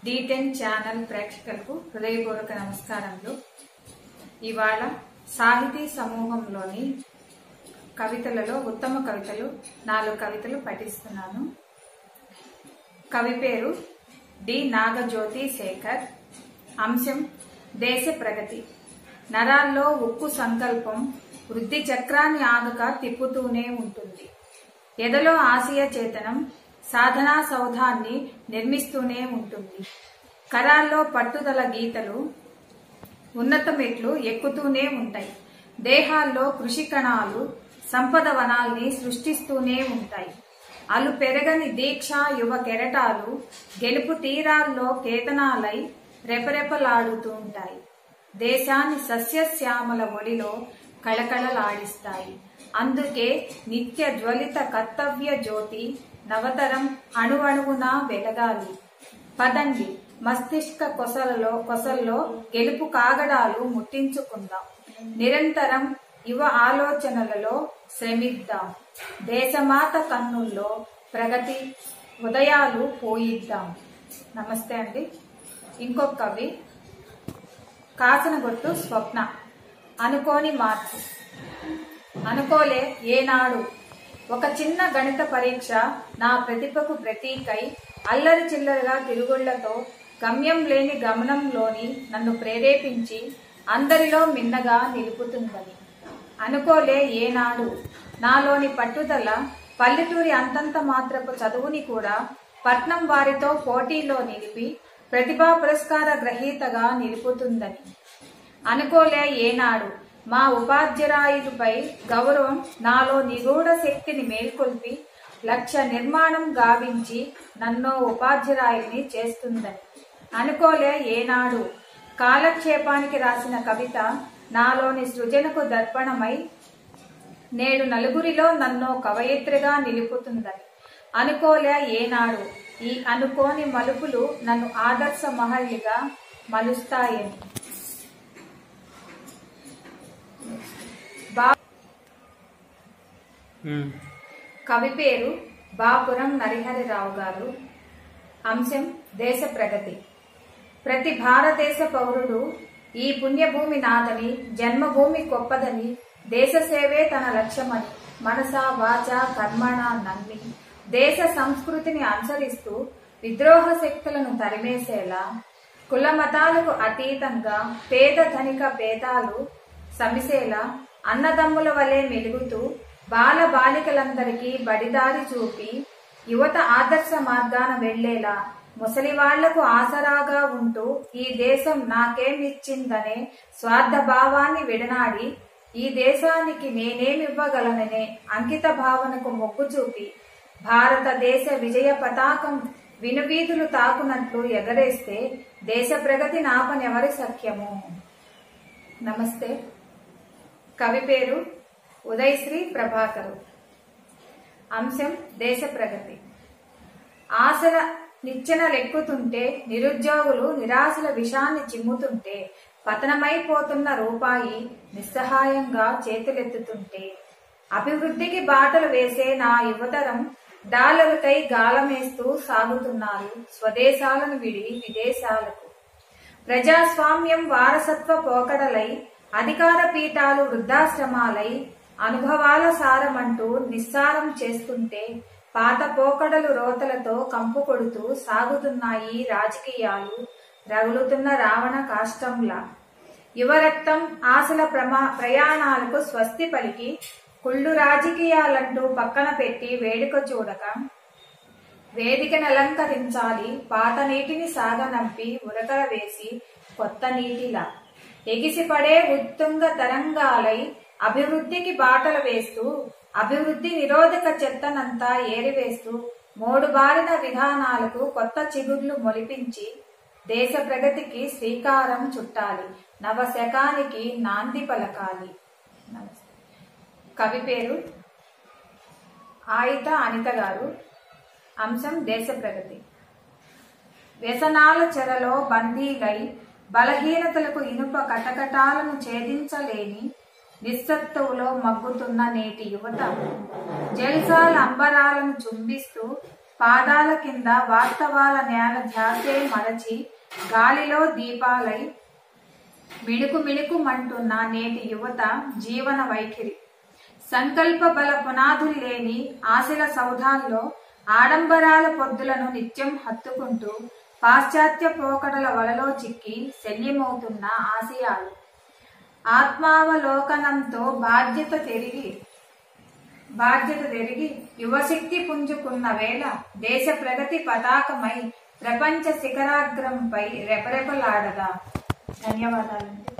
D ten channel ప్రేక్షకులకు హృదయపూర్వక నమస్కారములు ఇవాళ సాహితీ సమూహంలోని కవితలలో ఉత్తమ కవితలు నాలుగు కవితలు పఠిస్తున్నాను కవి పేరు డి నాగజ్యోతి శేఖర్ అంశం దేశ ప్రగతి నరాల్లో ఉక్కు సంకల్పం వృద్ధి చక్రాన్ని ఆగక తిప్పుతూనే ఉంటుంది ఎదలో ఆశయ చేతనం సాధనా సౌధాన్ని నిర్మిస్తూనే ఉంటుంది కరాల్లో పట్టుదల గీతలు ఉన్నత మెట్లు ఎక్కుతూనే ఉంటాయి దేహాల్లో కృషి కణాలు సంపద వనాల్ని సృష్టిస్తూనే ఉంటాయి అలు పెరగని దీక్ష యువ కెరటాలు గెలుపు తీరాల్లో కేతనాలై రెపరెపలాడుతూ ఉంటాయి దేశాన్ని సస్యశ్యామల ఒడిలో కళకళలాడిస్తాయి అందుకే నిత్య జ్వలిత కర్తవ్య జ్యోతి నవతరం అణువణువునా వెలగాలి పదండి మస్తిష్క కొసలలో కొసల్లో గెలుపు కాగడాలు ముట్టించుకుందాం నిరంతరం యువ ఆలోచనలలో శ్రమిద్దాం దేశమాత కన్నుల్లో ప్రగతి ఉదయాలు పోయిద్దాం నమస్తే అండి ఇంకొక కవి కాసనగొట్టు స్వప్న అనుకోని మార్పు అనుకోలే ఏనాడు ఒక చిన్న గణిత పరీక్ష నా ప్రతిభకు ప్రతీకై అల్లరి చిల్లరగా తిరుగుళ్లతో గమ్యం లేని గమనంలోని నన్ను ప్రేరేపించి అందరిలో మిన్నగా నిలుపుతుందని అనుకోలే ఏనాడు నాలోని పట్టుదల పల్లెటూరి అంతంత మాత్రపు చదువుని కూడా పట్నం వారితో పోటీలో నిలిపి ప్రతిభా పురస్కార గ్రహీతగా నిలుపుతుందని అనుకోలే ఏనాడు మా ఉపాధ్యాయులపై గౌరవం నాలో నిగూఢ శక్తిని మేల్కొల్పి లక్ష్య నిర్మాణం గావించి నన్నో ఉపాధ్యాయుని చేస్తుందని అనుకోలే ఏనాడు కాలక్షేపానికి రాసిన కవిత నాలోని సృజనకు దర్పణమై నేడు నలుగురిలో నన్నో కవయిత్రిగా నిలుపుతుందని అనుకోలే ఏనాడు ఈ అనుకోని మలుపులు నన్ను ఆదర్శ మహల్లిగా మలుస్తాయని బా కవి పేరు బాపురం నరిహరిరావు గారు అంశం దేశ ప్రగతి ప్రతి భారతదేశ పౌరుడు ఈ పుణ్యభూమి నాదని జన్మభూమి గొప్పదని దేశ సేవే తన లక్ష్యమని మనస వాచ కర్మణ నమ్మి దేశ సంస్కృతిని అనుసరిస్తూ విద్రోహ శక్తులను తరిమేసేలా కుల మతాలకు అతీతంగా పేద ధనిక భేదాలు సమిసేలా అన్నదమ్ముల వలె మెలుగుతూ బాల బాలికలందరికీ బడిదారి చూపి యువత ఆదర్శ మార్గాన వెళ్లేలా ముసలివాళ్లకు ఆసరాగా ఉంటూ ఈ దేశం నాకేమిచ్చిందనే స్వార్థ భావాన్ని విడనాడి ఈ దేశానికి నేనేమివ్వగలననే అంకిత భావనకు మొగ్గు చూపి భారతదేశ విజయ పతాకం వినువీధులు తాకునట్లు ఎగరేస్తే దేశ ప్రగతి నాపనెవరి సఖ్యము నమస్తే కవి పేరు ఉదయశ్రీ ప్రభాకరు అంశం దేశ ప్రగతి ఆశల నిచ్చెనలెక్కుతుంటే నిరుద్యోగులు నిరాశల విషాన్ని చిమ్ముతుంటే పతనమైపోతున్న రూపాయి నిస్సహాయంగా చేతులెత్తుతుంటే అభివృద్ధికి బాటలు వేసే నా యువతరం డాలర్కై గాలమేస్తూ సాగుతున్నారు స్వదేశాలను విడి విదేశాలకు ప్రజాస్వామ్యం వారసత్వ పోకడలై అధికార పీఠాలు వృద్ధాశ్రమాలై అనుభవాల సారమంటూ నిస్సారం చేస్తుంటే పాత పోకడలు రోతలతో కంపు కొడుతూ సాగుతున్నాయి రాజకీయాలు రగులుతున్న రావణ కాష్టంలా యువరక్తం ఆశల ప్రమా ప్రయాణాలకు స్వస్తి పలికి కుళ్ళు రాజకీయాలంటూ పక్కన పెట్టి వేడుక చూడక వేదికను అలంకరించాలి పాత నీటిని సాగనంపి ఉరకల వేసి కొత్త నీటిలా ఎగిసిపడే ఉత్తుంగ తరంగాలై అభివృద్ధికి బాటలు వేస్తూ అభివృద్ధి నిరోధక చెత్తనంతా ఏరివేస్తూ మూడు బారిన విధానాలకు కొత్త చిగుర్లు మొలిపించి దేశ ప్రగతికి శ్రీకారం చుట్టాలి నవశకానికి నాంది పలకాలి నమస్తే. కవి పేరు ఆయిత అనిత గారు అంశం దేశ ప్రగతి వ్యసనాల చెరలో బందీలై బలహీనతలకు ఇనుప కటకటాలను ఛేదించలేని నిస్సత్తువులో మగ్గుతున్న నేటి యువత జల్సాల అంబరాలను చుంబిస్తూ పాదాల కింద వాస్తవాల నేల ధ్యాసే మరచి గాలిలో దీపాలై మిణుకు మిణుకుమంటున్న నేటి యువత జీవన వైఖరి సంకల్ప బల పునాదులు లేని ఆశల సౌధాల్లో ఆడంబరాల పొద్దులను నిత్యం హత్తుకుంటూ పాశ్చాత్య పోకడల వలలో చిక్కి శల్యమవుతున్న ఆశయాలు ఆత్మావలోకనంతో బాధ్యత తిరిగి బాధ్యత తిరిగి యువశక్తి పుంజుకున్న వేళ దేశ ప్రగతి పతాకమై ప్రపంచ శిఖరాగ్రంపై రెపరెపలాడదా ధన్యవాదాలండి